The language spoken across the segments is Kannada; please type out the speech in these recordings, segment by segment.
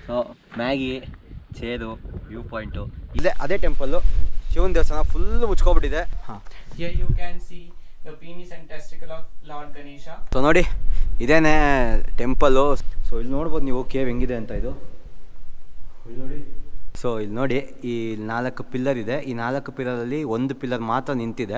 So Maggi chair view point ಇಲ್ಲೇ ಅದೇ ಟೆಂಪಲ್ಲು ಶಿವನ ದೇವಸ್ಥಾನ ಫುಲ್ ಮುಚ್ಕೊಬಿಟ್ಟಿದೆ ಹಾಂ Here you can see the penis and testicle of Lord Ganesha. So ನೋಡಿ ಇದೇನೆ ಟೆಂಪಲ್ಲು ಸೊ ಇಲ್ಲಿ ನೋಡ್ಬೋದು ನೀವು ಕೇವ್ ಹೆಂಗಿದೆ ಅಂತ ಇದು ಇಲ್ಲಿ ನೋಡಿ ಸೊ ಇಲ್ಲಿ ನೋಡಿ ಈ ನಾಲ್ಕು ಪಿಲ್ಲರ್ ಇದೆ ಈ ನಾಲ್ಕು ಪಿಲ್ಲರಲ್ಲಿ ಒಂದು ಪಿಲ್ಲರ್ ಮಾತ್ರ ನಿಂತಿದೆ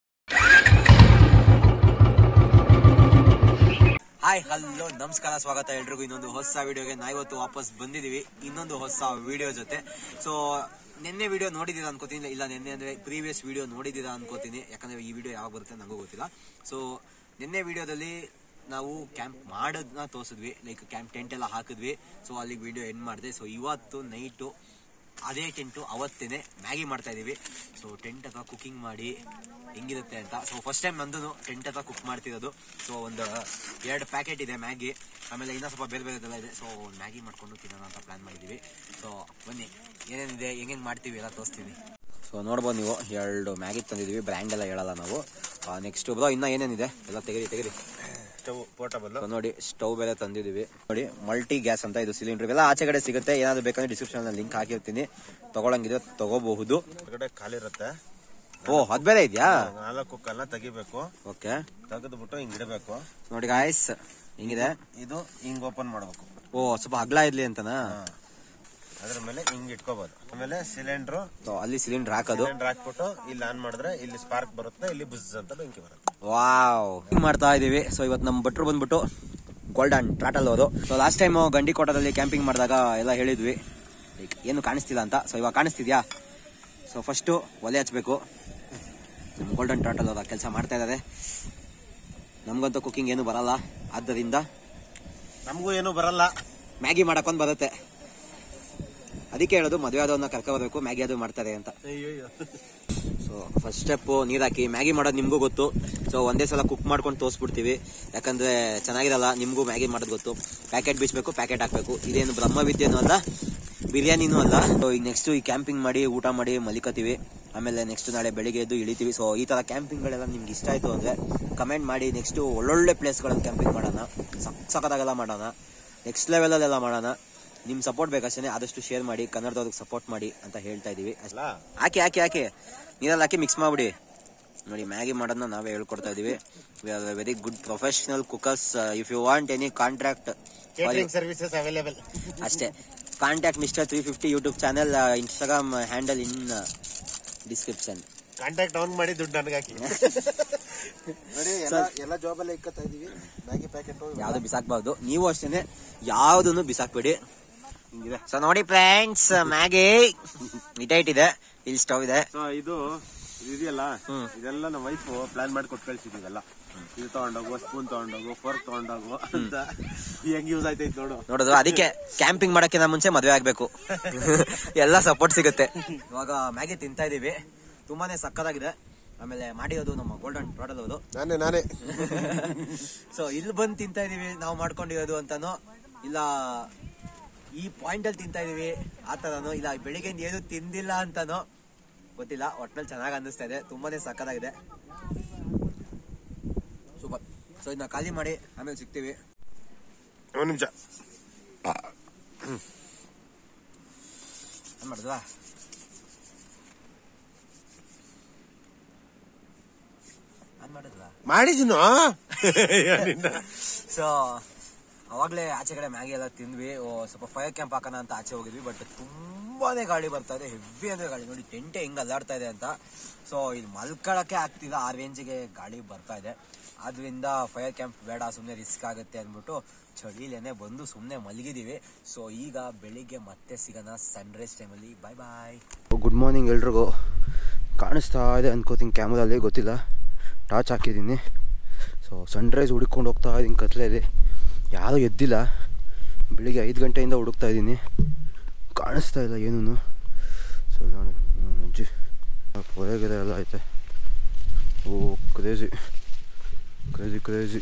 ಹಾಯ್ ಹಲೋ ನಮಸ್ಕಾರ ಸ್ವಾಗತ ಎಲ್ರಿಗೂ ಇನ್ನೊಂದು ಹೊಸ ವಿಡಿಯೋಗೆ ನಾ ಇವತ್ತು ವಾಪಸ್ ಬಂದಿದ್ದೀವಿ ಇನ್ನೊಂದು ಹೊಸ ವಿಡಿಯೋ ಜೊತೆ ಸೊ ನಿನ್ನೆ ವಿಡಿಯೋ ನೋಡಿದ್ದೀರಾ ಅನ್ಕೋತೀನಿ ಇಲ್ಲ ನಿನ್ನೆ ಅಂದರೆ ಪ್ರೀವಿಯಸ್ ವಿಡಿಯೋ ನೋಡಿದ್ದೀರಾ ಅನ್ಕೋತೀನಿ ಯಾಕಂದರೆ ಈ ವಿಡಿಯೋ ಯಾವಾಗ ಬರುತ್ತೆ ನನಗೂ ಗೊತ್ತಿಲ್ಲ ಸೊ ನಿನ್ನೆ ವಿಡಿಯೋದಲ್ಲಿ ನಾವು ಕ್ಯಾಂಪ್ ಮಾಡೋದನ್ನ ತೋರಿಸಿದ್ವಿ ಲೈಕ್ ಕ್ಯಾಂಪ್ ಟೆಂಟ್ ಎಲ್ಲ ಹಾಕಿದ್ವಿ ಸೊ ಅಲ್ಲಿಗೆ ವಿಡಿಯೋ ಎಂಡ್ ಮಾಡಿದೆ ಸೊ ಇವತ್ತು ನೈಟು ಅದೇ ಟೆಂಟು ಅವತ್ತೇನೆ ಮ್ಯಾಗಿ ಮಾಡ್ತಾ ಇದೀವಿ ಸೊ ಟೆಂಟ್ ಹತ್ರ ಕುಕಿಂಗ್ ಮಾಡಿ ಹೆಂಗಿರುತ್ತೆ ಅಂತ ಸೊ ಫಸ್ಟ್ ಟೈಮ್ ನಂದು ಟೆಂಟ್ ಹತ್ರ ಕುಕ್ ಮಾಡ್ತಿರೋದು ಸೊ ಒಂದು ಎರಡು ಪ್ಯಾಕೆಟ್ ಇದೆ ಮ್ಯಾಗಿ ಆಮೇಲೆ ಇನ್ನೂ ಸ್ವಲ್ಪ ಬೇರೆ ಬೇರೆದೆಲ್ಲ ಇದೆ ಸೊ ಮ್ಯಾಗಿ ಮಾಡ್ಕೊಂಡು ತಿನ್ನೋಣ ಅಂತ ಪ್ಲಾನ್ ಮಾಡಿದ್ದೀವಿ ಸೊ ಬನ್ನಿ ಏನೇನಿದೆ ಹೆಂಗೆ ಮಾಡ್ತೀವಿ ಎಲ್ಲ ತೋರಿಸ್ತೀವಿ ಸೊ ನೋಡ್ಬೋದು ನೀವು ಎರಡು ಮ್ಯಾಗಿ ತಂದಿದ್ದೀವಿ ಬ್ರ್ಯಾಂಡ್ ಎಲ್ಲ ಹೇಳಲ್ಲ ನಾವು ನೆಕ್ಸ್ಟ್ ಬ್ರೋ ಇನ್ನೂ ಏನೇನಿದೆ ಎಲ್ಲ ತೆಗೀರಿ ತೆಗೀರಿ ಸ್ಟವ್ ಪೋರ್ಟಬಲ್ ಸೊ ನೋಡಿ ಸ್ಟವ್ ಬೇರೆ ತಂದಿದೀವಿ ನೋಡಿ ಮಲ್ಟಿ ಗ್ಯಾಸ್ ಅಂತ ಇದು ಸಿಲಿಂಡರ್ ಎಲ್ಲ ಆಚೆ ಕಡೆ ಸಿಗುತ್ತೆ ಏನಾದ್ರು ಬೇಕಂದ್ರೆ ಡಿಸ್ಕ್ರಿಪ್ಷನ್ ಲಿಂಕ್ ಹಾಕಿರ್ತೀನಿ ತಗೊಳಂಗಿದ್ರೆ ತಗೋಬಹುದು ಹೊರಗಡೆ ಖಾಲಿ ಇರುತ್ತೆ ಓ ಅದ್ ಬೇರೆ ಇದೆಯಾ ನಾಲ್ಕು ಕಲ್ಲ ತೆಗಿಬೇಕು ಓಕೆ ತೆಗೆದ್ಬಿಟ್ಟು ಹಿಂಗ್ ಇಡಬೇಕು ನೋಡಿ ಗಾಯ್ಸ್ ಹಿಂಗಿದೆ ಇದು ಹಿಂಗ್ ಓಪನ್ ಮಾಡ್ಬೇಕು ಓ ಸ್ವಲ್ಪ ಅಗ್ಲ ಇರ್ಲಿ ಅಂತನಾ ಅದ್ರ ಮೇಲೆ ಹಿಂಗ್ ಇಟ್ಕೋಬಹುದು ಆಮೇಲೆ ಸಿಲಿಂಡರ್ ಸೊ ಅಲ್ಲಿ ಸಿಲಿಂಡರ್ ಹಾಕೋದು ಸಿಲಿಂಡರ್ ಹಾಕ್ಬಿಟ್ಟು ಇಲ್ಲಿ ಆನ್ ಮಾಡಿದ್ರೆ ಇಲ್ಲಿ ಸ್ಪಾರ್ಕ್ ಬರುತ್ತೆ ಇಲ್ಲಿ ಬುಸ್ ಅಂತ ಬೆಂಕಿ ಬರುತ್ತೆ ವಾವ್ ಹಿಂಗ್ ಮಾಡ್ತಾ ಇದೀವಿ ಸೊ ಇವತ್ತು ನಮ್ಮ ಭಟ್ರು ಬಂದ್ಬಿಟ್ಟು ಗೋಲ್ಡನ್ ಟ್ರಾಟಲ್ ಅವರು ಸೊ ಲಾಸ್ಟ್ ಟೈಮ್ ಗಂಡಿಕೋಟದಲ್ಲಿ ಕ್ಯಾಂಪಿಂಗ್ ಮಾಡಿದಾಗ ಎಲ್ಲ ಹೇಳಿದ್ವಿ ಲೈಕ್ ಏನು ಕಾಣಿಸ್ತಿಲ್ಲ ಅಂತ ಸೊ ಇವಾಗ ಕಾಣಿಸ್ತಿದ್ಯಾ ಸೊ ಫಸ್ಟು ಒಲೆ ಹಚ್ಬೇಕು ನಮ್ಮ ಗೋಲ್ಡನ್ ಟ್ರಾಟಲ್ ಅವರ ಕೆಲಸ ಮಾಡ್ತಾ ಇದ್ದಾರೆ ನಮಗಂತೂ ಕುಕಿಂಗ್ ಏನು ಬರಲ್ಲ ಆದ್ದರಿಂದ ನಮಗೂ ಏನು ಬರಲ್ಲ ಮ್ಯಾಗಿ ಮಾಡಕ್ಕೊಂದು ಬರುತ್ತೆ ಅದಕ್ಕೆ ಹೇಳೋದು ಮದುವೆ ಆದವನ್ನ ಕರ್ಕೊಬರ್ಬೇಕು ಮ್ಯಾಗಿ ಅದು ಮಾಡ್ತಾರೆ ಅಂತ ಸೊ ಫಸ್ಟ್ ಸ್ಟೆಪ್ ನೀರ್ ಹಾಕಿ ಮ್ಯಾಗಿ ಮಾಡೋದು ನಿಮ್ಗೂ ಗೊತ್ತು ಸೊ ಒಂದೇ ಸಲ ಕುಕ್ ಮಾಡ್ಕೊಂಡು ತೋರಿಸ್ಬಿಡ್ತೀವಿ ಯಾಕಂದ್ರೆ ಚೆನ್ನಾಗಿರಲ್ಲ ನಿಮ್ಗೂ ಮ್ಯಾಗಿ ಮಾಡೋದು ಗೊತ್ತು ಪ್ಯಾಕೆಟ್ ಬೀಸ್ಬೇಕು ಪ್ಯಾಕೆಟ್ ಹಾಕ್ಬೇಕು ಇದೇನು ಬ್ರಹ್ಮವಿದ್ಯೆನೂ ಅಲ್ಲ ಬಿರಿಯಾನಿನೂ ಅಲ್ಲ ಸೊ ಈಗ ನೆಕ್ಸ್ಟ್ ಈ ಕ್ಯಾಂಪಿಂಗ್ ಮಾಡಿ ಊಟ ಮಾಡಿ ಮಲಿಕತ್ತೀವಿ ಆಮೇಲೆ ನೆಕ್ಸ್ಟ್ ನಾಳೆ ಬೆಳಿಗ್ಗೆ ಎದ್ದು ಇಳಿತೀವಿ ಸೊ ಈ ತರ ಕ್ಯಾಂಪಿಂಗ್ಗಳೆಲ್ಲ ನಿಮ್ಗೆ ಇಷ್ಟ ಆಯ್ತು ಅಂದ್ರೆ ಕಮೆಂಟ್ ಮಾಡಿ ನೆಕ್ಸ್ಟ್ ಒಳ್ಳೊಳ್ಳೆ ಪ್ಲೇಸ್ಗಳಲ್ಲಿ ಕ್ಯಾಂಪಿಂಗ್ ಮಾಡೋಣ ಸಕ್ ಸಕ್ಕದಾಗೆಲ್ಲ ಮಾಡೋಣ ನೆಕ್ಸ್ಟ್ ಲೆವೆಲಲ್ಲೆಲ್ಲ ಮಾಡೋಣ ನಿಮ್ ಸಪೋರ್ಟ್ ಬೇಕಷ್ಟೇ ಆದಷ್ಟು ಶೇರ್ ಮಾಡಿ ಕನ್ನಡದವ್ರಿಗೆ ಸಪೋರ್ಟ್ ಮಾಡಿ ಅಂತ ಹೇಳ್ತಾ ಇದೀವಿ ಅಷ್ಟೇ ಅಲ್ಲ ಹಾಕಿ ಹಾಕಿ ಹಾಕಿ ನೀರಲ್ಲಿ ಹಾಕಿ ಮಿಕ್ಸ್ ಮಾಡ್ಬಿಡಿ ನೋಡಿ ಮ್ಯಾಗಿ ಮಾಡೋದನ್ನ ನಾವೇ ಹೇಳ್ಕೊಡ್ತಾ ಇದೀವಿ we are very good professional cookers if you want any contract catering services available ಅಷ್ಟೇ contact mister three fifty YouTube channel Instagram handle in description contact on ಮಾಡಿ ದುಡ್ಡು ನನಗೆ ಹಾಕಿ ನೋಡಿ ಎಲ್ಲ ಎಲ್ಲ ಜಾಬ್ ಎಲ್ಲ ಇಕ್ಕತ್ತಾ ಇದೀವಿ ಮ್ಯಾಗಿ ಪ್ಯಾಕೆಟ್ ಯಾವ್ದು ಬಿಸಾಕ್ಬಾರ್ದು ನೀವು ಅಷ್ಟೇನೆ ಯಾವ್ದನ್ನು ಬಿಸಾಕ್ಬೇಡಿ ಹಿಂಗಿದೆ ಸೊ ನೋಡಿ ಫ್ರೆಂಡ್ಸ್ ಮ್ಯಾಗಿ ಇಟೈಟ್ ಇದೆ ಇಲ್ಲಿ ಸ್ಟವ್ ಇದೆ ಸೊ ಇದು ಇದೆಯಲ್ಲ ಹ್ಮ್. ಇದೆಲ್ಲ ನಮ್ಮ ವೈಫ್ ಪ್ಲಾನ್ ಮಾಡಿ ಕೊಟ್ಟು ಕಳ್ಸಿದೀವಲ್ಲ ಇದು ತಗೊಂಡೋಗು ಸ್ಪೂನ್ ತಗೊಂಡೋಗು ಫೋರ್ಕ್ ತಗೊಂಡೋಗು ಅಂತ ಹೆಂಗ್ ಯೂಸ್ ಆಯ್ತೈತ್ ನೋಡು ನೋಡುದು ಅದಕ್ಕೆ ಕ್ಯಾಂಪಿಂಗ್ ಮಾಡಕ್ಕಿಂತ ಮುಂಚೆ ಮದ್ವೆ ಆಗ್ಬೇಕು ಎಲ್ಲ ಸಪೋರ್ಟ್ ಸಿಗುತ್ತೆ ಇವಾಗ ಮ್ಯಾಗಿ ತಿಂತಾ ಇದೀವಿ ತುಂಬಾನೇ ಸಕ್ಕದಾಗಿದೆ ಆಮೇಲೆ ಮಾಡಿರೋದು ನಮ್ಮ ಗೋಲ್ಡನ್ ಪ್ರಾಡಲ್ ಅವರು ನಾನೇ ನಾನೇ ಸೊ ಇಲ್ಲಿ ಬಂದು ತಿಂತಾ ಇದೀವಿ ನಾವು ಮಾಡ್ಕೊಂಡಿರೋದು ಅಂತಾನೋ ಇಲ್ಲ ಈ ಪಾಯಿಂಟ್ ಅಲ್ಲಿ ತಿಂತಾ ಇದೀವಿ ಆ ತರನೋ ಇಲ್ಲ ಬೆಳಿಗ್ಗೆ ಏನು ತಿಂದಿಲ್ಲ ಅಂತಾನೋ ಗೊತ್ತಿಲ್ಲ ಒಟ್ನಲ್ಲಿ ಚೆನ್ನಾಗಿ ಅನ್ನಿಸ್ತಾ ಇದೆ ತುಂಬಾನೇ ಸಕ್ಕದಾಗಿದೆ ಸೂಪರ್ ಸೊ ಇದನ್ನ ಖಾಲಿ ಮಾಡಿ ಆಮೇಲೆ ಸಿಗ್ತೀವಿ ಒಂದ್ ನಿಮಿಷ ಏನ್ ಮಾಡಿದ್ವಾ ಏನ್ ಮಾಡಿದ್ವಾ ಮಾಡಿದ್ನು ಸೊ ಅವಾಗಲೇ ಆಚೆ ಕಡೆ ಮ್ಯಾಗಿ ಎಲ್ಲ ತಿಂದ್ವಿ ಓ, ಸ್ವಲ್ಪ ಫೈರ್ ಕ್ಯಾಂಪ್ ಹಾಕೋಣ ಅಂತ ಆಚೆ ಹೋಗಿದ್ವಿ ಬಟ್ ತುಂಬಾನೇ ಗಾಳಿ ಬರ್ತಾ ಇದೆ ಹೆವಿ ಅಂದ್ರೆ ಗಾಳಿ ನೋಡಿ ಟೆಂಟೆ ಹೆಂಗ್ ಅಲ್ಲಾಡ್ತಾ ಇದೆ ಅಂತ ಸೊ ಇದು ಮಲ್ಕೊಳಕ್ಕೆ ಆಗ್ತಿಲ್ಲ ಆ ರೇಂಜ್ಗೆ ಗಾಳಿ ಬರ್ತಾ ಇದೆ ಆದ್ರಿಂದ ಫೈರ್ ಕ್ಯಾಂಪ್ ಬೇಡ ಸುಮ್ಮನೆ ರಿಸ್ಕ್ ಆಗುತ್ತೆ ಅಂದ್ಬಿಟ್ಟು ಚಳಿಲೇನೆ ಬಂದು ಸುಮ್ಮನೆ ಮಲಗಿದೀವಿ ಸೊ ಈಗ ಬೆಳಿಗ್ಗೆ ಮತ್ತೆ ಸಿಗೋಣ ಸನ್ರೈಸ್ ಟೈಮಲ್ಲಿ ಬಾಯ್ ಬಾಯ್ ಗುಡ್ ಮಾರ್ನಿಂಗ್ ಎಲ್ರಿಗೂ ಕಾಣಿಸ್ತಾ ಇದೆ ಅನ್ಕೋತೀನಿ ಕ್ಯಾಮ್ರಲ್ಲಿ ಗೊತ್ತಿಲ್ಲ ಟಾರ್ಚ್ ಹಾಕಿದ್ದೀನಿ ಸೊ ಸನ್ರೈಸ್ ಹುಡುಕೊಂಡು ಹೋಗ್ತಾ ಇದ್ದೀನಿ ಕತ್ಲೆಯಲ್ಲಿ ಯಾರೂ ಎದ್ದಿಲ್ಲ ಬೆಳಿಗ್ಗೆ ಐದು ಗಂಟೆಯಿಂದ ಹುಡುಕ್ತಾ ಇದ್ದೀನಿ ಕಾಣಿಸ್ತಾ ಇಲ್ಲ ಏನೂ ಸೊ ನೋಡಿ ಹ್ಮ್, ಅಜ್ಜಿ ಹೊರಗೆರೆ ಎಲ್ಲ ಐತೆ ಓ ಕ್ರೇಜಿ ಕ್ರೇಜಿ ಕ್ರೇಜಿ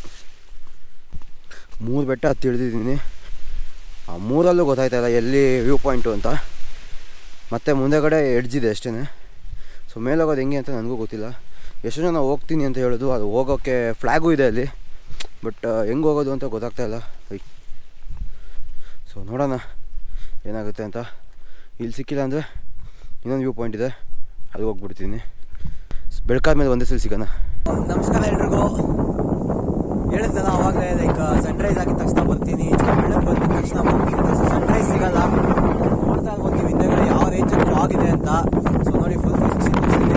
ಮೂರು ಬೆಟ್ಟ ಹತ್ತಿ ಇಳಿದಿದ್ದೀನಿ ಆ ಮೂರಲ್ಲೂ ಗೊತ್ತಾಯ್ತಾ ಇಲ್ಲ ಎಲ್ಲಿ ವ್ಯೂ ಪಾಯಿಂಟು ಅಂತ ಮತ್ತು ಮುಂದೆಗಡೆ ಎಡ್ಜಿದೆ ಅಷ್ಟೇ ಸೊ ಮೇಲೆ ಹೋಗೋದು ಹೆಂಗೆ ಅಂತ ನನಗೂ ಗೊತ್ತಿಲ್ಲ ಎಷ್ಟು ಜನ ಹೋಗ್ತೀನಿ ಅಂತ ಹೇಳೋದು ಅದು ಹೋಗೋಕ್ಕೆ ಫ್ಲ್ಯಾಗೂ ಇದೆ ಅಲ್ಲಿ ಬಟ್ ಹೆಂಗೆ ಹೋಗೋದು ಅಂತ ಗೊತ್ತಾಗ್ತಾ ಇಲ್ಲ ಐ ಸೊ ನೋಡೋಣ ಏನಾಗುತ್ತೆ ಅಂತ ಇಲ್ಲಿ ಸಿಕ್ಕಿಲ್ಲ ಅಂದರೆ ಇನ್ನೊಂದು ವ್ಯೂ ಪಾಯಿಂಟ್ ಇದೆ ಅಲ್ಲಿ ಹೋಗ್ಬಿಡ್ತೀನಿ ಬೆಳಕಾದ ಮೇಲೆ ಒಂದೇ ಸಲ ಸಿಗೋಣ ನಮಸ್ಕಾರ ಎಲ್ರಿಗೂ ಹೇಳಿದ್ನಲ್ಲ ಅವಾಗಲೇ ಲೈಕ್ ಸನ್ರೈಸ್ ಆಗಿದ ತಕ್ಷಣ ಬರ್ತೀನಿ ಬೆಳಗ್ಗೆ ಬಂದ ತಕ್ಷಣ ಬರ್ತೀನಿ ಸನ್ರೈಸ್ ಸಿಗಲ್ಲ ನೋಡ್ತಾ ಇರ್ಬೋದು ನೀವು ಹಿಂದೆಗಡೆ ಯಾವ ರೇಂಜ್ ಫಾಗ್ ಇದೆ ಅಂತ ಸೊ ನೋಡಿ ಫುಲ್ ತೋರಿಸ್ತೀನಿ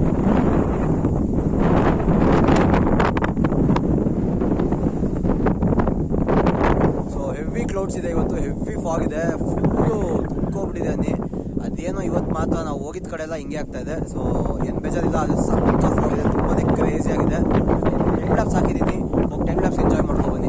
ಸೊ ಹೆವಿ ಕ್ಲೌಡ್ಸ್ ಇದೆ ಇವತ್ತು ಹೆವಿ ಫಾಗ್ ಇದೆ ಫುಲ್ಲು ತುಂಬ್ಕೊಬಿಟ್ಟಿದೆ ಅನ್ನಿ ಅದೇನೋ ಇವತ್ತು ಮಾತ್ರ ನಾವು ಹೋಗಿದ ಕಡೆ ಎಲ್ಲ ಹಿಂಗೆ ಆಗ್ತಾ ಇದೆ ಸೊ ಏನು ಬೇಜಾರಿಲ್ಲ ಅದು ಸಖತ್ ಫಾಗ್ ಇದೆ ತುಂಬಾನೇ ಕ್ರೇಜಿ ಆಗಿದೆ ಟೆನ್ ಲ್ಯಾಬ್ಸ್ ಹಾಕಿದ್ದೀನಿ ಹೋಗಿ ಟೆನ್ ಲ್ಯಾಬ್ಸ್ ಎಂಜಾಯ್ ಮಾಡ್ಕೊ ಬನ್ನಿ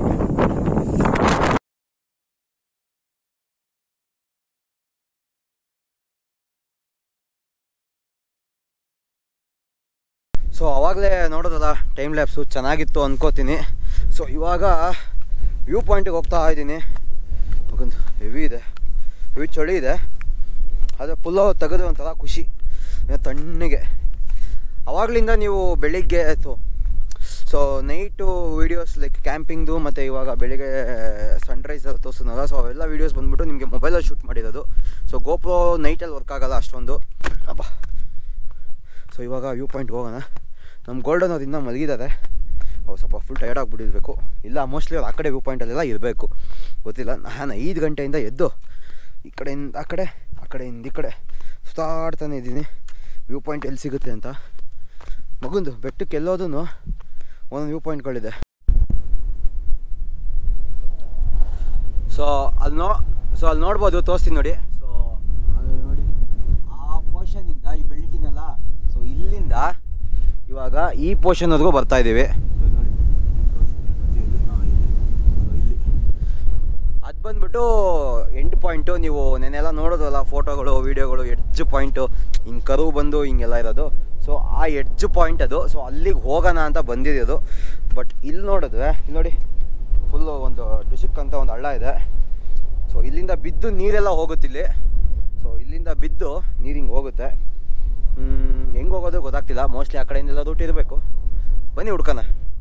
ಸೊ ಅವಾಗಲೇ ನೋಡೋದಲ್ಲ ಟೈಮ್ ಲ್ಯಾಪ್ಸು ಚೆನ್ನಾಗಿತ್ತು ಅನ್ಕೋತೀನಿ ಸೊ ಇವಾಗ ವ್ಯೂ ಪಾಯಿಂಟಿಗೆ ಹೋಗ್ತಾ ಇದ್ದೀನಿ ಮಗಂದು ಹೆವಿ ಇದೆ ಹೆವಿ ಚಳಿ ಇದೆ ಆದರೆ ಪುಲ್ಲು ತೆಗೆದು ಒಂಥರ ಖುಷಿ ಏನೋ ತಣ್ಣಗೆ ಅವಾಗಲಿಂದ ನೀವು ಬೆಳಿಗ್ಗೆ ಆಯಿತು ಸೊ ನೈಟು ವೀಡಿಯೋಸ್ ಲೈಕ್ ಕ್ಯಾಂಪಿಂಗ್ದು ಮತ್ತು ಇವಾಗ ಬೆಳಿಗ್ಗೆ ಸನ್ರೈಸ್ ತೋರಿಸಿದ್ನಲ್ಲ ಸೊ ಅವೆಲ್ಲ ವೀಡಿಯೋಸ್ ಬಂದ್ಬಿಟ್ಟು ನಿಮಗೆ ಮೊಬೈಲಲ್ಲಿ ಶೂಟ್ ಮಾಡಿರೋದು ಸೊ ಗೋಪ್ರೋ ನೈಟಲ್ಲಿ ವರ್ಕ್ ಆಗಲ್ಲ ಅಷ್ಟೊಂದು ಅಬ್ಬ ಸೊ ಇವಾಗ ವ್ಯೂ ಪಾಯಿಂಟ್ಗೆ ಹೋಗೋಣ ನಮ್ಮ ಗೋಲ್ಡನ್ ಅವ್ರು ಇನ್ನೂ ಮಲಗಿದ್ದಾರೆ ಅವ್ರು ಸ್ವಲ್ಪ ಫುಲ್ ಟಯರ್ಡ್ ಆಗಿಬಿಟ್ಟಿರ್ಬೇಕು ಇಲ್ಲ ಮೋಸ್ಟ್ಲಿ ಅವ್ರು ಆ ಕಡೆ ವ್ಯೂ ಪಾಯಿಂಟಲ್ಲೆಲ್ಲ ಇರಬೇಕು ಗೊತ್ತಿಲ್ಲ ನಾನು ಐದು ಗಂಟೆಯಿಂದ ಎದ್ದು ಈ ಕಡೆಯಿಂದ ಆ ಕಡೆ ಆ ಕಡೆಯಿಂದ ಈ ಕಡೆ ಸುತ್ತಾಡ್ತಾನೆ ಇದ್ದೀನಿ ವ್ಯೂ ಪಾಯಿಂಟ್ ಎಲ್ಲಿ ಸಿಗುತ್ತೆ ಅಂತ ಮಗುಂದು ಬೆಟ್ಟಕ್ಕೆ ಎಲ್ಲೋದೂ ಒಂದೊಂದು ವ್ಯೂ ಪಾಯಿಂಟ್ಗಳಿದೆ ಸೊ ಅಲ್ಲಿ ನೋ ಸೊ ಅಲ್ಲಿ ನೋಡ್ಬೋದು ತೋರಿಸ್ತೀನಿ ನೋಡಿ ಸೊ ಅಲ್ಲಿ ನೋಡಿ ಆ ಪೋರ್ಷನಿಂದ ಈ ಬೆಳ್ಳಿಟಿನಲ್ಲ ಸೊ ಇಲ್ಲಿಂದ ಇವಾಗ ಈ ಪೋರ್ಷನ್ವರೆಗೂ ಬರ್ತಾ ಇದ್ದೀವಿ So ನೋಡಿ ಹಾ, ಇಲ್ಲಿ. So ಇಲ್ಲಿ ಅದು ಬಂದ್ಬಿಟ್ಟು ಎಂಡ್ ಪಾಯಿಂಟು ನೀವು ನೆನ್ನೆಲ್ಲ ನೋಡೋದಲ್ಲ ಫೋಟೋಗಳು ವೀಡಿಯೋಗಳು ಎಡ್ಜ್ ಪಾಯಿಂಟು ಹಿಂಗೆ ಕರು ಬಂದು ಹಿಂಗೆಲ್ಲ ಇರೋದು ಸೊ ಆ ಎಡ್ಜ್ ಪಾಯಿಂಟ್ ಅದು ಸೊ ಅಲ್ಲಿಗೆ ಹೋಗೋಣ ಅಂತ ಬಂದಿರೋದು ಬಟ್ ಇಲ್ಲಿ ನೋಡಿದ್ರೆ ಇಲ್ಲಿ ನೋಡಿ ಫುಲ್ಲು ಒಂದು ಡುಸುಕ್ ಅಂತ ಒಂದು ಹಳ್ಳ ಇದೆ ಸೊ ಇಲ್ಲಿಂದ ಬಿದ್ದು ನೀರೆಲ್ಲ ಹೋಗುತ್ತಿಲ್ಲಿ ಸೊ ಇಲ್ಲಿಂದ ಬಿದ್ದು ನೀರು ಹಿಂಗೆ ಹೋಗುತ್ತೆ ಹೆಂಗೆ ಹೋಗೋದು ಗೊತ್ತಾಗ್ತಿಲ್ಲ ಮೋಸ್ಟ್ಲಿ ಆ ಕಡೆಯಿಂದೆಲ್ಲ ರೂಟ್ ಇರಬೇಕು ಬನ್ನಿ ಹುಡ್ಕೋಣ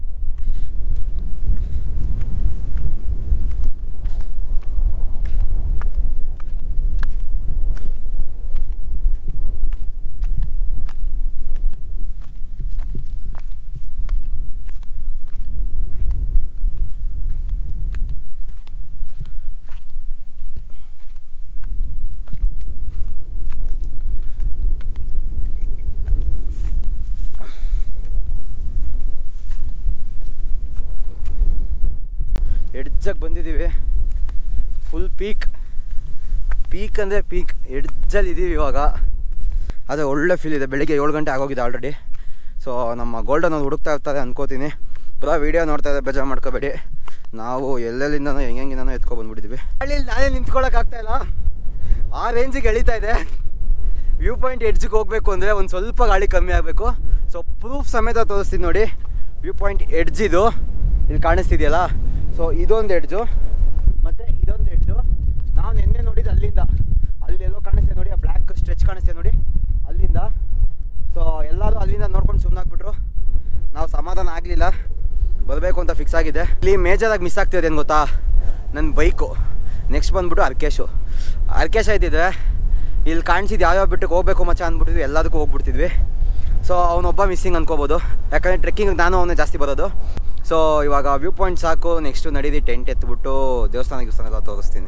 ಎಡ್ಜಾಗಿ ಬಂದಿದ್ದೀವಿ ಫುಲ್ ಪೀಕ್ ಪೀಕ್ ಅಂದರೆ ಪೀಕ್ ಎಡ್ಜಲ್ಲಿ ಇದ್ದೀವಿ ಇವಾಗ ಅದೇ ಒಳ್ಳೆ ಫೀಲ್ ಇದೆ ಬೆಳಿಗ್ಗೆ ಏಳು ಗಂಟೆ ಆಗೋಗಿದೆ ಆಲ್ರೆಡಿ ಸೊ ನಮ್ಮ ಗೋಲ್ಡನ್ ಒಂದು ಹುಡುಕ್ತಾ ಇರ್ತಾರೆ ಅನ್ಕೋತೀನಿ ಪುರಾ ವೀಡಿಯೋ ನೋಡ್ತಾ ಇದ್ದೆ ಬೇಜಾರು ಮಾಡ್ಕೋಬೇಡಿ ನಾವು ಎಲ್ಲೆಲ್ಲಿಂದನೋ ಹೆಂಗೆಂಗಿಂದನೋ ಎತ್ಕೊ ಬಂದ್ಬಿಟ್ಟಿದ್ವಿ ಹಳ್ಳಿ ನಾನೇ ನಿಂತ್ಕೊಳ್ಳೋಕ್ಕಾಗ್ತಾ ಇಲ್ಲ ಆ ರೇಂಜಿಗೆ ಎಳಿತಾ ಇದೆ ವ್ಯೂ ಪಾಯಿಂಟ್ ಎಡ್ಜಿಗೆ ಹೋಗಬೇಕು ಅಂದರೆ ಒಂದು ಸ್ವಲ್ಪ ಗಾಳಿ ಕಮ್ಮಿ ಆಗಬೇಕು ಸೊ ಪ್ರೂಫ್ ಸಮೇತ ತೋರಿಸ್ತೀನಿ ನೋಡಿ ವ್ಯೂ ಪಾಯಿಂಟ್ ಎಡ್ಜ್ ಇದು ಇಲ್ಲಿ ಕಾಣಿಸ್ತಿದೆಯಲ್ಲ ಸೊ ಇದೊಂದು ಎಡ್ಜು ಮತ್ತು ಇದೊಂದು ಎಡ್ಜು ನಾವು ನಿನ್ನೆ ನೋಡಿದ್ದು ಅಲ್ಲಿಂದ ಅಲ್ಲಿ ಎಲ್ಲೋ ಕಾಣಿಸ್ತೆ ನೋಡಿ ಆ ಬ್ಲ್ಯಾಕ್ ಸ್ಟ್ರೆಚ್ ಕಾಣಿಸ್ತೆ ನೋಡಿ ಅಲ್ಲಿಂದ ಸೊ ಎಲ್ಲರೂ ಅಲ್ಲಿಂದ ನೋಡ್ಕೊಂಡು ಸುಮ್ಮನಾಗ್ಬಿಟ್ರು ನಾವು ಸಮಾಧಾನ ಆಗಲಿಲ್ಲ ಬರಬೇಕು ಅಂತ ಫಿಕ್ಸ್ ಆಗಿದೆ ಇಲ್ಲಿ ಮೇಜರಾಗಿ ಮಿಸ್ ಆಗ್ತಿರೋದು ಏನು ಗೊತ್ತಾ ನನ್ನ ಬೈಕು ನೆಕ್ಸ್ಟ್ ಬಂದ್ಬಿಟ್ಟು ಅರ್ಕೇಶು ಅರ್ಕೇಶ ಇದ್ದಿದ್ರೆ ಇಲ್ಲಿ ಕಾಣಿಸಿದ್ದು ಯಾವ್ಯಾವ ಬಿಟ್ಟಿಗೆ ಹೋಗ್ಬೇಕು ಮಚ್ಚ ಅಂದ್ಬಿಟ್ಟಿದ್ವಿ ಎಲ್ಲದಕ್ಕೂ ಹೋಗ್ಬಿಡ್ತಿದ್ವಿ ಸೊ ಅವನೊಬ್ಬ ಮಿಸ್ಸಿಂಗ್ ಅನ್ಕೋಬೋದು ಯಾಕಂದರೆ ಟ್ರೆಕ್ಕಿಂಗ್ ನಾನು ಅವನೇ ಜಾಸ್ತಿ ಬರೋದು ಸೊ ಇವಾಗ ವ್ಯೂ ಪಾಯಿಂಟ್ ಸಾಕು ನೆಕ್ಸ್ಟು ನಡೀದಿ ಟೆಂಟ್ ಎತ್ಬಿಟ್ಟು ದೇವಸ್ಥಾನ ಗಿವಸ್ಥಾನ ಎಲ್ಲ ತೋರಿಸ್ತೀನಿ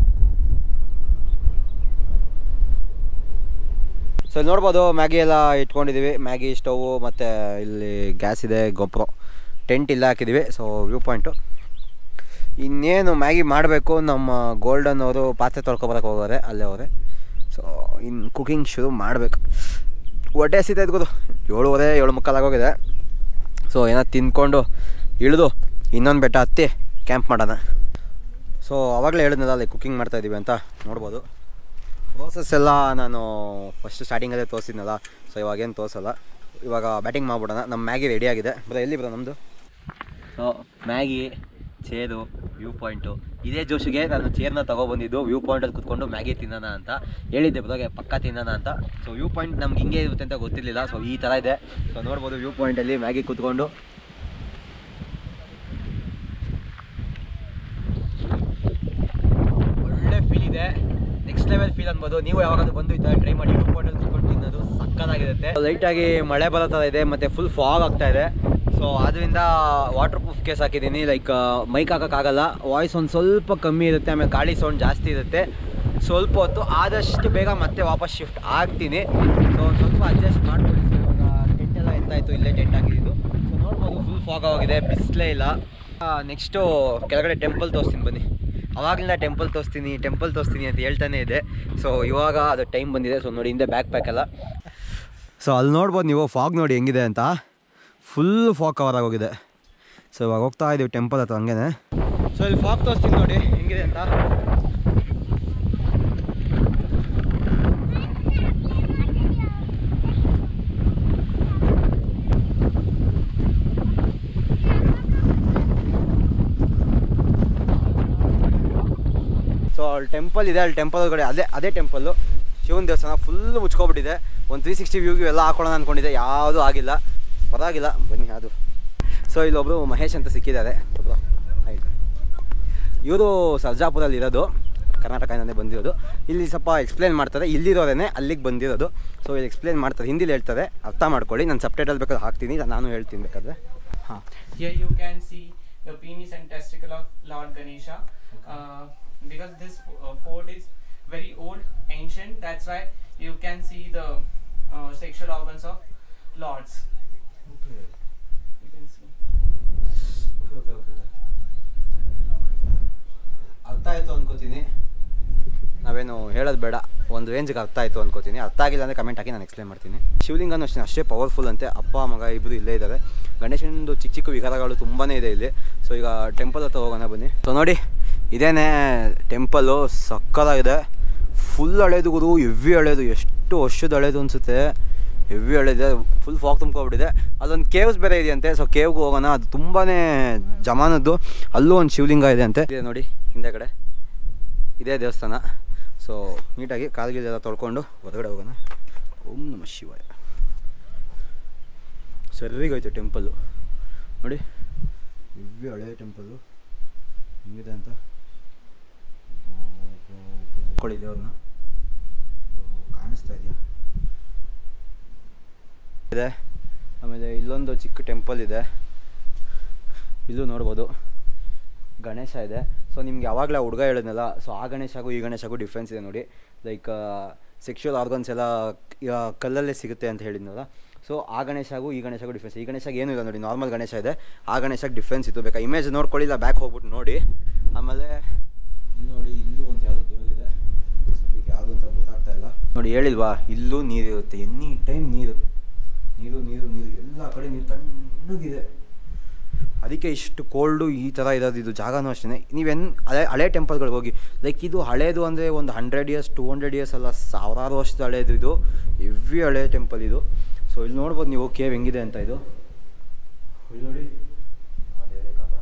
ಸೊ ಇಲ್ಲಿ ನೋಡ್ಬೋದು ಮ್ಯಾಗಿ ಎಲ್ಲ ಇಟ್ಕೊಂಡಿದ್ದೀವಿ ಮ್ಯಾಗಿ ಸ್ಟೌವು ಮತ್ತು ಇಲ್ಲಿ ಗ್ಯಾಸ್ ಇದೆ ಗೊಬ್ಬರ ಟೆಂಟ್ ಇಲ್ಲ ಹಾಕಿದ್ದೀವಿ ಸೊ ವ್ಯೂ ಪಾಯಿಂಟು ಇನ್ನೇನು ಮ್ಯಾಗಿ ಮಾಡಬೇಕು ನಮ್ಮ ಗೋಲ್ಡನ್ ಅವರು ಪಾತ್ರೆ ತೊಳ್ಕೊಬರಕ್ಕೆ ಹೋಗೋರೆ ಅಲ್ಲೇ ಹೋದ್ರೆ ಸೊ ಇನ್ನು ಕುಕಿಂಗ್ ಶುರು ಮಾಡಬೇಕು ಹೊಟ್ಟೆ ಹಸಿತಾ ಇದ್ಬೋದು ಏಳುವರೆ ಏಳು ಮುಕ್ಕಾಲಾಗೋಗಿದೆ ಸೊ ಏನೋ ತಿಂದ್ಕೊಂಡು ಇಳಿದು ಇನ್ನೊಂದು ಬೆಟ್ಟ ಹತ್ತಿ ಕ್ಯಾಂಪ್ ಮಾಡೋಣ ಸೊ ಅವಾಗಲೇ ಹೇಳಿದ್ನಲ್ಲ ಅಲ್ಲಿ ಕುಕಿಂಗ್ ಮಾಡ್ತಾಯಿದ್ದೀವಿ ಅಂತ ನೋಡ್ಬೋದು ಪ್ರೋಸೆಸ್ ಎಲ್ಲ ನಾನು ಫಸ್ಟ್ ಸ್ಟಾರ್ಟಿಂಗಲ್ಲೇ ತೋರಿಸಿದ್ನಲ್ಲ ಸೊ ಇವಾಗೇನು ತೋರಿಸಲ್ಲ ಇವಾಗ ಬ್ಯಾಟಿಂಗ್ ಮಾಡ್ಬಿಡೋಣ ನಮ್ಮ ಮ್ಯಾಗಿ ರೆಡಿ ಆಗಿದೆ ಬರೋ ಎಲ್ಲಿ ಬರೋ ನಮ್ಮದು so Maggi chair view point ಇದೇ ಜೋಶಿಗೆ ನಾನು ಚೇರ್ನ ತೊಗೊಬಂದಿದ್ದು ವ್ಯೂ ಪಾಯಿಂಟಲ್ಲಿ ಕುತ್ಕೊಂಡು ಮ್ಯಾಗಿ ತಿನ್ನೋಣ ಅಂತ ಹೇಳಿದ್ದೆ ಬರೋಗೆ ಪಕ್ಕ ತಿನ್ನೋಣ ಅಂತ ಸೊ ವ್ಯೂ ಪಾಯಿಂಟ್ ನಮ್ಗೆ ಹಿಂಗೆ ಇರುತ್ತೆ ಅಂತ ಗೊತ್ತಿರಲಿಲ್ಲ ಸೊ ಈ ಥರ ಇದೆ ಸೊ ನೋಡ್ಬೋದು ವ್ಯೂ ಪಾಯಿಂಟಲ್ಲಿ ಮ್ಯಾಗಿ ಕುತ್ಕೊಂಡು ಒಳ್ಳೆ ಫೀಲ್ ಇದೆ ನೆಕ್ಸ್ಟ್ ಲೆವೆಲ್ ಫೀಲ್ ಅನ್ಬೋದು ನೀವು ಯಾವಾಗಾದ್ರೂ ಬಂದು ಈ ಥರ ಟ್ರೈ ಮಾಡಿ ಟೂ ಹೋಟೆಲ್ ಕುತ್ಕೊಂಡು ತಿನ್ನೋದು ಸಕ್ಕತ್ತಾಗಿರುತ್ತೆ ಲೈಟಾಗಿ ಮಳೆ ಬರೋ ಥರ ಇದೆ ಮತ್ತು ಫುಲ್ ಫಾಗ್ ಆಗ್ತಾ ಇದೆ ಸೊ ಅದರಿಂದ ವಾಟರ್ ಪ್ರೂಫ್ ಕೇಸ್ ಹಾಕಿದ್ದೀನಿ ಲೈಕ್ ಮೈಕ್ ಹಾಕೋಕ್ಕಾಗಲ್ಲ ವಾಯ್ಸ್ ಒಂದು ಸ್ವಲ್ಪ ಕಮ್ಮಿ ಇರುತ್ತೆ ಆಮೇಲೆ ಗಾಳಿ ಸೌಂಡ್ ಜಾಸ್ತಿ ಇರುತ್ತೆ ಸ್ವಲ್ಪ ಹೊತ್ತು ಆದಷ್ಟು ಬೇಗ ಮತ್ತೆ ವಾಪಸ್ ಶಿಫ್ಟ್ ಆಗ್ತೀನಿ ಸೊ ಒಂದು ಸ್ವಲ್ಪ ಅಡ್ಜಸ್ಟ್ ಮಾಡ್ಕೊಳ್ಳಿ ಸೊ ಇವಾಗ ಟೆಂಟ್ ಎಲ್ಲ ಎತ್ತಾಯಿತು ಇಲ್ಲೇ ಟೆಂಟ್ ಹಾಕಿದ್ದು ಸೊ ನೋಡ್ಬೋದು ಫುಲ್ ಫಾಗ್ ಆಗಿದೆ ಬಿಸಿಲೇ ಇಲ್ಲ ನೆಕ್ಸ್ಟು ಕೆಳಗಡೆ ಟೆಂಪಲ್ ತೋರಿಸ್ತೀನಿ ಬನ್ನಿ ಅವಾಗಲಿಂದ ಟೆಂಪಲ್ ತೋರಿಸ್ತೀನಿ ಟೆಂಪಲ್ ತೋರಿಸ್ತೀನಿ ಅಂತ ಹೇಳ್ತಾನೆ ಇದೆ ಸೊ ಇವಾಗ ಅದು ಟೈಮ್ ಬಂದಿದೆ ಸೊ ನೋಡಿ ಹಿಂದೆ ಬ್ಯಾಕ್ ಪ್ಯಾಕ್ ಎಲ್ಲ ಸೊ ಅಲ್ಲಿ ನೋಡ್ಬೋದು ನೀವು ಫಾಗ್ ನೋಡಿ ಹೆಂಗಿದೆ ಅಂತ ಫುಲ್ ಫಾಗ್ ಕವರ್ ಆಗೋಗಿದೆ ಸೊ ಇವಾಗ ಹೋಗ್ತಾ ಇದ್ದೀವಿ ಟೆಂಪಲ್ ಹತ್ರ ಹಂಗೇನೆ ಸೊ ಇಲ್ಲಿ ಫಾಗ್ ತೋರಿಸ್ತೀನಿ ನೋಡಿ ಹೆಂಗಿದೆ ಅಂತ ಸೊ ಅಲ್ಲಿ ಟೆಂಪಲ್ ಇದೆ ಅಲ್ಲಿ ಟೆಂಪಲ್ ಒಳಗಡೆ ಅದೇ ಅದೇ ಟೆಂಪಲ್ಲು ಶಿವನ ದೇವಸ್ಥಾನ ಫುಲ್ ಮುಚ್ಕೊಬಿಟ್ಟಿದೆ ಒಂದು ತ್ರೀ ಸಿಕ್ಸ್ಟಿ ವ್ಯೂಗೆ ಎಲ್ಲ ಹಾಕೊಳ್ಳೋಣ ಅಂದ್ಕೊಂಡಿದ್ದೆ ಯಾವುದೂ ಆಗಿಲ್ಲ ಪರವಾಗಿಲ್ಲ ಬನ್ನಿ ಅದು ಸೊ ಇಲ್ಲೊಬ್ಬರು ಮಹೇಶ್ ಅಂತ ಸಿಕ್ಕಿದ್ದಾರೆ ಒಬ್ಬರು ಇವರು ಸರ್ಜಾಪುರಲ್ಲಿ ಇರೋದು ಕರ್ನಾಟಕದಿಂದಲೇ ಬಂದಿರೋದು ಇಲ್ಲಿ ಸ್ವಲ್ಪ ಎಕ್ಸ್ಪ್ಲೇನ್ ಮಾಡ್ತಾರೆ ಇಲ್ಲಿರೋರೇನೆ ಅಲ್ಲಿಗೆ ಬಂದಿರೋದು ಸೊ ಇಲ್ಲಿ ಎಕ್ಸ್ಪ್ಲೇನ್ ಮಾಡ್ತಾರೆ ಹಿಂದಿಲಿ ಹೇಳ್ತಾರೆ ಅರ್ಥ ಮಾಡ್ಕೊಳ್ಳಿ ನಾನು ಸಬ್ಟೈಟಲ್ ಬೇಕಾದ್ರೆ ಹಾಕ್ತೀನಿ ನಾನು ಹೇಳ್ತೀನಿ ಬೇಕಾದ್ರೆ ಹಾಂ Here you can see the penis and testicle of Lord Ganesha. Uh, because this uh, fort is very old, ancient, that's why you can see the uh, sexual organs of lords. You can see. ಅರ್ಥ ಆಯಿತು ಅನ್ಕೋತೀನಿ ನಾವೇನು ಹೇಳೋದು ಬೇಡ ಒಂದು ರೇಂಜ್ಗೆ ಅರ್ಥ ಆಯಿತು ಅನ್ಕೋತೀನಿ ಅರ್ಥ ಆಗಿಲ್ಲ ಅಂದರೆ ಕಮೆಂಟ್ ಹಾಕಿ ನಾನು ಎಕ್ಸ್ಪ್ಲೇನ್ ಮಾಡ್ತೀನಿ ಶಿವಲಿಂಗನೂ ಅಷ್ಟೇ ಅಷ್ಟೇ ಪವರ್ಫುಲ್ ಅಂತೆ ಅಪ್ಪ ಮಗ ಇಬ್ಬರು ಇಲ್ಲೇ ಇದ್ದಾರೆ ಗಣೇಶನದು ಚಿಕ್ಕ ಚಿಕ್ಕ ವಿಹಾರಗಳು ತುಂಬಾ ಇದೆ ಇಲ್ಲಿ ಸೊ ಈಗ ಟೆಂಪಲ್ ಹತ್ರ ಹೋಗೋಣ ಬನ್ನಿ ಸೊ ನೋಡಿ ಇದೇನೇ ಟೆಂಪಲ್ಲು ಸಕ್ಕತ್ತಾಗಿದೆ ಫುಲ್ ಹಳೇದು ಗುರು ಹೆವಿ ಹಳೇದು ಎಷ್ಟು ವರ್ಷದ ಹಳೇದು ಅನಿಸುತ್ತೆ ಹೆವಿ ಹಳೇದೆ ಫುಲ್ ಫಾಗ್ ತುಂಬ್ಕೊಬಿಟ್ಟಿದೆ ಅಲ್ಲೊಂದು ಕೇವ್ಸ್ ಬೇರೆ ಇದೆಯಂತೆ ಸೊ ಕೇವ್ಗೆ ಹೋಗೋಣ ಅದು ತುಂಬಾ ಜಮಾನದ್ದು ಅಲ್ಲೂ ಒಂದು ಶಿವಲಿಂಗ ಇದೆ ಅಂತೆ ಇದೆ ನೋಡಿ ಹಿಂದೆ ಕಡೆ ಇದೇ ದೇವಸ್ಥಾನ ಸೊ ನೀಟಾಗಿ ಕಾಲ್ಗಿಲೆಲ್ಲ ತೊಳ್ಕೊಂಡು ಹೊರಗಡೆ ಹೋಗೋಣ ಓಂ ನಮ ಶಿವಾಯ ಸರಿಗೈತೆ ಟೆಂಪಲ್ಲು ನೋಡಿ ಹೆವಿ ಹಳೆ ಟೆಂಪಲ್ಲು ಹೆಂಗಿದೆ ಅಂತ ಕೊಡಿ ದೇವ್ರನ್ನ ಕಾಣಿಸ್ತಾ ಇದೆಯಾ ಇದೆ ಆಮೇಲೆ ಇಲ್ಲೊಂದು ಚಿಕ್ಕ ಟೆಂಪಲ್ ಇದೆ ಇಲ್ಲೂ ನೋಡ್ಬೋದು ಗಣೇಶ ಇದೆ ಸೊ ನಿಮ್ಗೆ ಯಾವಾಗಲೇ ಹುಡುಗ ಹೇಳಿದ್ನಲ್ಲ ಸೊ ಆ ಗಣೇಶಗೂ ಈ ಗಣೇಶಗೂ ಡಿಫ್ರೆನ್ಸ್ ಇದೆ ನೋಡಿ ಲೈಕ್ ಸೆಕ್ಷುವಲ್ ಆರ್ಗನ್ಸ್ ಎಲ್ಲ ಈಗ ಕಲ್ಲಲ್ಲೇ ಸಿಗುತ್ತೆ ಅಂತ ಹೇಳಿದ್ನಲ್ಲ ಸೊ ಆ ಗಣೇಶಗೂ ಈ ಗಣೇಶಗೂ ಡಿಫ್ರೆನ್ಸ್ ಈ ಗಣೇಶಗೆ ಏನೂ ಇಲ್ಲ ನೋಡಿ ನಾರ್ಮಲ್ ಗಣೇಶ ಇದೆ ಆ ಗಣೇಶಕ್ಕೆ ಡಿಫ್ರೆನ್ಸ್ ಇತ್ತು ಬೇಕಾ ಇಮೇಜ್ ನೋಡ್ಕೊಳ್ಳಿ ಇಲ್ಲ ಬ್ಯಾಕ್ ಹೋಗ್ಬಿಟ್ಟು ನೋಡಿ ಆಮೇಲೆ ಇಲ್ಲಿ ನೋಡಿ ಇಲ್ಲೂ ಒಂದು ಯಾವುದೋ ದೇವರಿದೆ ಈಗ ಯಾವುದು ಅಂತ ಗೊತ್ತಾಗ್ತಾ ಇಲ್ಲ ನೋಡಿ ಹೇಳಿಲ್ವಾ ಇಲ್ಲೂ ನೀರು ಇರುತ್ತೆ ಎನಿ ಟೈಮ್ ನೀರು ನೀರು ನೀರು ನೀರು ಎಲ್ಲ ಕಡೆ ನೀರು ತಣ್ಣಗಿದೆ ಅದಕ್ಕೆ ಇಷ್ಟು ಕೋಲ್ಡು ಈ ಥರ ಇರೋದು ಇದು ಜಾಗನೂ ಅಷ್ಟೇ ನೀವೇನು ಹಳೆ ಹಳೆ ಟೆಂಪಲ್ಗಳಿಗೆ ಹೋಗಿ ಲೈಕ್ ಇದು ಹಳೇದು ಅಂದರೆ ಒಂದು hundred years two hundred years ಅಲ್ಲ ಸಾವಿರಾರು ವರ್ಷದ ಹಳೇದು ಇದು ಹೆವಿ ಹಳೆ ಟೆಂಪಲ್ ಇದು ಸೊ ಇಲ್ಲಿ ನೋಡ್ಬೋದು ನೀವು ಕೇವ್ ಹೆಂಗಿದೆ ಅಂತ ಇದು ಇಲ್ಲಿ ನೋಡಿ ಆ ದೇವ್ರೇ ಕಾಪಾಡ.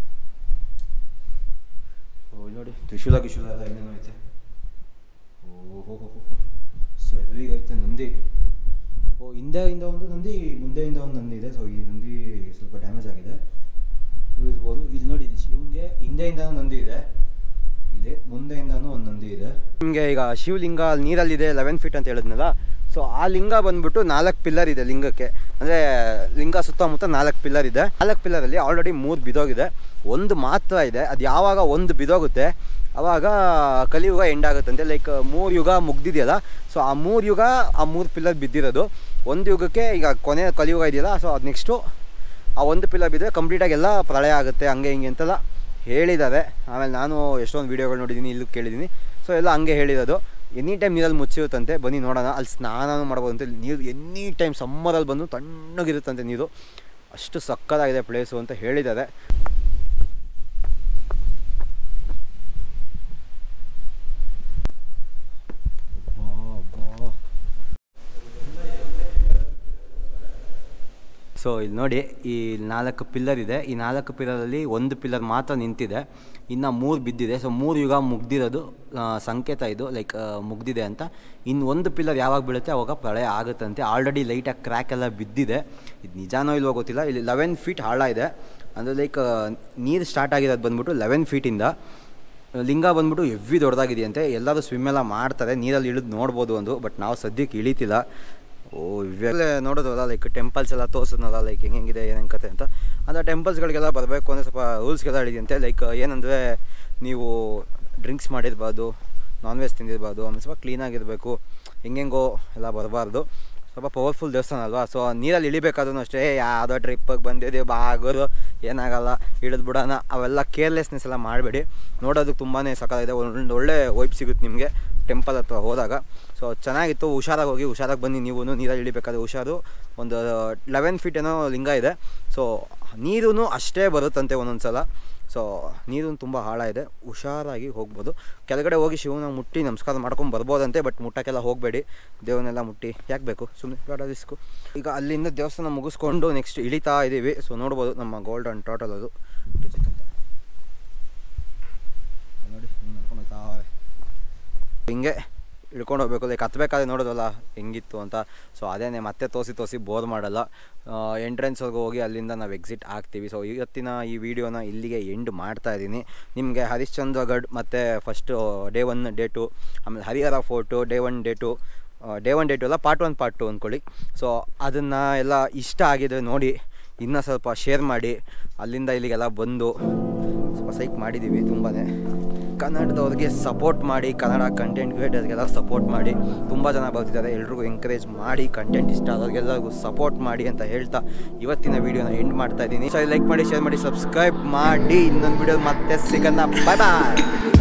ಓ ಇಲ್ಲಿ ನೋಡಿ ತ್ರಿಶೂಲ ಗಿಶೂಲ ಎಲ್ಲ ಏನೇನೋ ಐತೆ ಓಹೋ ಸರಿಗೈತೆ ನಂದಿ ಓ ಹಿಂದೆಯಿಂದ ಒಂದು ನಂದಿ ಮುಂದೆಯಿಂದ ಒಂದು ನಂದಿ ಇದೆ ಸೊ ಈ ನಂದಿ ಸ್ವಲ್ಪ ಡ್ಯಾಮೇಜ್ ಆಗಿದೆ ಇರ್ಬೋದು ಇಲ್ಲಿ ನೋಡಿ ಇಲ್ಲಿ ಶಿವನಿಗೆ ಹಿಂದೆಯಿಂದನೂ ನಂದಿ ಇದೆ ಇಲ್ಲಿ ಮುಂದೆಯಿಂದನೂ ಒಂದು ನಂದಿ ಇದೆ ನಿಮಗೆ ಈಗ ಶಿವಲಿಂಗ ಅಲ್ಲಿ ನೀರಲ್ಲಿದೆ ಲೆವೆನ್ ಫೀಟ್ ಅಂತ ಹೇಳಿದ್ನಲ್ಲ ಸೊ ಆ ಲಿಂಗ ಬಂದ್ಬಿಟ್ಟು ನಾಲ್ಕು ಪಿಲ್ಲರ್ ಇದೆ ಲಿಂಗಕ್ಕೆ ಅಂದರೆ ಲಿಂಗ ಸುತ್ತಮುತ್ತ ನಾಲ್ಕು ಪಿಲ್ಲರ್ ಇದೆ ನಾಲ್ಕು ಪಿಲ್ಲರಲ್ಲಿ ಆಲ್ರೆಡಿ ಮೂರು ಬಿದೋಗಿದೆ ಒಂದು ಮಾತ್ರ ಇದೆ ಅದು ಯಾವಾಗ ಒಂದು ಬಿದೋಗುತ್ತೆ ಅವಾಗ ಕಲಿಯುಗ ಎಂಡ್ ಆಗುತ್ತಂತೆ ಲೈಕ್ ಮೂರು ಯುಗ ಮುಗ್ದಿದೆಯಲ್ಲ ಸೊ ಆ ಮೂರು ಯುಗ ಆ ಮೂರು ಪಿಲ್ಲರ್ ಬಿದ್ದಿರೋದು ಒಂದು ಯುಗಕ್ಕೆ ಈಗ ಕೊನೆ ಕಲಿಯುಗ ಇದೆಯಲ್ಲ ಸೊ ಅದು ನೆಕ್ಸ್ಟು ಆ ಒಂದು ಪಿಲ್ಲರ್ ಬಿದ್ದರೆ ಕಂಪ್ಲೀಟಾಗಿ ಎಲ್ಲ ಪ್ರಳಯ ಆಗುತ್ತೆ ಹಂಗೆ ಹಿಂಗೆ ಅಂತೆಲ್ಲ ಹೇಳಿದ್ದಾರೆ ಆಮೇಲೆ ನಾನು ಎಷ್ಟೊಂದು ವೀಡಿಯೋಗಳು ನೋಡಿದ್ದೀನಿ ಇಲ್ಲೂ ಕೇಳಿದ್ದೀನಿ ಸೊ ಎಲ್ಲ ಹಂಗೆ ಹೇಳಿರೋದು ಎನಿ ಟೈಮ್ ನೀರಲ್ಲಿ ಮುಚ್ಚಿರುತ್ತಂತೆ ಬನ್ನಿ ನೋಡೋಣ ಅಲ್ಲಿ ಸ್ನಾನನೂ ಮಾಡ್ಬೋದಂತೆ ನೀರು ಎನಿ ಟೈಮ್ ಸಮ್ಮರಲ್ಲಿ ಬಂದು ತಣ್ಣಗಿರುತ್ತಂತೆ ನೀರು ಅಷ್ಟು ಸಕ್ಕತ್ತಾಗಿದೆ ಪ್ಲೇಸು ಅಂತ ಹೇಳಿದ್ದಾರೆ ಸೊ ಇಲ್ಲಿ ನೋಡಿ ಈ ನಾಲ್ಕು ಪಿಲ್ಲರ್ ಇದೆ ಈ ನಾಲ್ಕು ಪಿಲ್ಲರಲ್ಲಿ ಒಂದು ಪಿಲ್ಲರ್ ಮಾತ್ರ ನಿಂತಿದೆ ಇನ್ನು ಮೂರು ಬಿದ್ದಿದೆ ಸೊ ಮೂರು ಯುಗ ಮುಗ್ದಿರೋದು ಆ, ಸಂಕೇತ ಇದು ಲೈಕ್ ಮುಗ್ದಿದೆ ಅಂತ ಇನ್ನು ಒಂದು ಪಿಲ್ಲರ್ ಯಾವಾಗ ಬೀಳುತ್ತೆ ಅವಾಗ ಪ್ರಳಯ ಆಗುತ್ತಂತೆ ಆಲ್ರೆಡಿ ಲೈಟಾಗಿ ಕ್ರ್ಯಾಕ್ ಎಲ್ಲ ಬಿದ್ದಿದೆ ಇದು ನಿಜಾನೋ ಇಲ್ವೋ ಗೊತ್ತಿಲ್ಲ ಇಲ್ಲಿ ಲೆವೆನ್ ಫೀಟ್ ಆಳ ಇದೆ ಅಂದರೆ ಲೈಕ್ ನೀರು ಸ್ಟಾರ್ಟ್ ಆಗಿರೋದು ಬಂದ್ಬಿಟ್ಟು ಲೆವೆನ್ ಫೀಟಿಂದ ಲಿಂಗ ಬಂದ್ಬಿಟ್ಟು ಎವ್ವಿ ದೊಡ್ಡದಾಗಿದೆಯಂತೆ ಎಲ್ಲರೂ ಸ್ವಿಮ್ ಎಲ್ಲ ಮಾಡ್ತಾರೆ ನೀರಲ್ಲಿ ಇಳಿದು ನೋಡ್ಬೋದು ಒಂದು ಬಟ್ ನಾವು ಸದ್ಯಕ್ಕೆ ಇಳಿತಿಲ್ಲ ಓ ಇವೆಲ್ಲ ನೋಡೋದಲ್ಲ ಲೈಕ್ ಟೆಂಪಲ್ಸ್ ಎಲ್ಲ ತೋರಿಸೋದಲ್ಲ ಲೈಕ್ ಹೆಂಗೆ ಹೆಂಗಿದೆ ಏನೇನು ಕತೆ ಅಂತ ಅಂದರೆ ಟೆಂಪಲ್ಸ್ಗಳಿಗೆಲ್ಲ ಬರಬೇಕು ಅಂದರೆ ಸ್ವಲ್ಪ ರೂಲ್ಸ್ಗೆಲ್ಲ ಹೇಳಿದಂತೆ ಲೈಕ್ ಏನಂದರೆ ನೀವು ಡ್ರಿಂಕ್ಸ್ ಮಾಡಿರ್ಬಾರ್ದು ನಾನ್ ವೆಜ್ ತಿಂದಿರಬಾರ್ದು ಆಮೇಲೆ ಸ್ವಲ್ಪ ಕ್ಲೀನಾಗಿರಬೇಕು ಹೆಂಗೆಂಗೋ ಎಲ್ಲ ಬರಬಾರ್ದು ಸ್ವಲ್ಪ ಪವರ್ಫುಲ್ ದೇವಸ್ಥಾನ ಅಲ್ವಾ ಸೊ ನೀರಲ್ಲಿ ಇಳಿಬೇಕಾದ್ರೂ ಅಷ್ಟೇ ಯಾವುದೋ ಟ್ರಿಪ್ಪಿಗೆ ಬಂದಿದ್ದೀವಿ ಬಾಗೋದು ಏನಾಗಲ್ಲ ಇಳಿದು ಬಿಡೋಣ ಅವೆಲ್ಲ ಕೇರ್ಲೆಸ್ನೆಸ್ ಎಲ್ಲ ಮಾಡಬೇಡಿ ನೋಡೋದಕ್ಕೆ ತುಂಬಾ ಸಕಾಲಾಗಿದೆ ಒಂದು ಒಳ್ಳೆ ವೈಪ್ ಸಿಗುತ್ತೆ ನಿಮಗೆ ಟೆಂಪಲ್ ಹತ್ರ ಹೋದಾಗ ಸೊ ಚೆನ್ನಾಗಿತ್ತು ಹುಷಾರಾಗಿ ಹೋಗಿ ಹುಷಾರಾಗಿ ಬನ್ನಿ ನೀವು ನೀರಲ್ಲಿ ಇಳಿಬೇಕಾದ್ರೆ ಹುಷಾರು ಒಂದು ಲೆವೆನ್ ಫೀಟ್ ಏನೋ ಲಿಂಗ ಇದೆ ಸೊ ನೀರು ಅಷ್ಟೇ ಬರುತ್ತಂತೆ ಒಂದೊಂದು ಸಲ ಸೊ ನೀರು ತುಂಬ ಆಳ ಇದೆ ಹುಷಾರಾಗಿ ಹೋಗ್ಬೋದು ಕೆಳಗಡೆ ಹೋಗಿ ಶಿವನ ಮುಟ್ಟಿ ನಮಸ್ಕಾರ ಮಾಡ್ಕೊಂಡು ಬರ್ಬೋದಂತೆ ಬಟ್ ಮುಟ್ಟಕ್ಕೆಲ್ಲ ಹೋಗಬೇಡಿ ದೇವನ್ನೆಲ್ಲ ಮುಟ್ಟಿ ಯಾಕೆ ಬೇಕು ಸುಮ್ಮನೆ ಬೇಡ ರಿಸ್ಕು ಈಗ ಅಲ್ಲಿಂದ ದೇವಸ್ಥಾನ ಮುಗಿಸ್ಕೊಂಡು ನೆಕ್ಸ್ಟ್ ಇಳಿತಾ ಇದ್ದೀವಿ ಸೊ ನೋಡ್ಬೋದು ನಮ್ಮ ಗೋಲ್ಡನ್ ಟೋಟಲ್ ಅದು ನೋಡಿ ಹಿಂಗೆ ನಡ್ಕೊಂಡು ಹೋಗ್ತಾ ಇದೆ. ಹಿಂಗೆ ಇಳ್ಕೊಂಡು ಹೋಗ್ಬೇಕು ಲೈಕ್ ಹತ್ಬೇಕಾದ್ರೆ ನೋಡೋದಲ್ಲ ಹೆಂಗಿತ್ತು ಅಂತ ಸೊ ಅದೇನೆ ಮತ್ತೆ ತೋರಿಸಿ ತೋರಿಸಿ ಬೋರ್ ಮಾಡಲ್ಲ ಎಂಟ್ರೆನ್ಸ್ವರೆಗೂ ಹೋಗಿ ಅಲ್ಲಿಂದ ನಾವು ಎಕ್ಸಿಟ್ ಆಗ್ತೀವಿ ಸೊ ಇವತ್ತಿನ ಈ ವಿಡಿಯೋನ ಇಲ್ಲಿಗೆ ಎಂಡ್ ಮಾಡ್ತಾ ಇದ್ದೀನಿ ನಿಮಗೆ ಹರಿಶ್ಚಂದ್ರಗಢ್ ಮತ್ತು first day one day two ಆಮೇಲೆ Harihar fort day one day two day one day two ಎಲ್ಲ ಪಾರ್ಟ್ ಒನ್ ಪಾರ್ಟ್ ಟು ಅಂದ್ಕೊಳ್ಳಿ ಸೊ ಅದನ್ನು ಎಲ್ಲ ಇಷ್ಟ ಆಗಿದೆ ನೋಡಿ ಇನ್ನೂ ಸ್ವಲ್ಪ ಶೇರ್ ಮಾಡಿ ಅಲ್ಲಿಂದ ಇಲ್ಲಿಗೆಲ್ಲ ಬಂದು ಸ್ವಲ್ಪ ಸೈಕ್ ಮಾಡಿದ್ದೀವಿ ತುಂಬಾ ಕನ್ನಡದವ್ರಿಗೆ ಸಪೋರ್ಟ್ ಮಾಡಿ ಕನ್ನಡ ಕಂಟೆಂಟ್ ಕ್ರಿಯೇಟರ್ಸ್ಗೆಲ್ಲ ಸಪೋರ್ಟ್ ಮಾಡಿ ತುಂಬ ಜನ ಬರ್ತಿದ್ದಾರೆ ಎಲ್ರಿಗೂ ಎಂಕರೇಜ್ ಮಾಡಿ ಕಂಟೆಂಟ್ ಇಷ್ಟ ಆದವ್ರಿಗೆಲ್ಲರಿಗೂ ಸಪೋರ್ಟ್ ಮಾಡಿ ಅಂತ ಹೇಳ್ತಾ ಇವತ್ತಿನ ವೀಡಿಯೋನ ಎಂಡ್ ಮಾಡ್ತಾ ಇದ್ದೀನಿ ಸೊ ಲೈಕ್ ಮಾಡಿ ಶೇರ್ ಮಾಡಿ ಸಬ್ಸ್ಕ್ರೈಬ್ ಮಾಡಿ ಇನ್ನೊಂದು ವೀಡಿಯೋ ಮತ್ತೆ ಸಿಗೋಣ ಬಾಯ್ ಬಾಯ್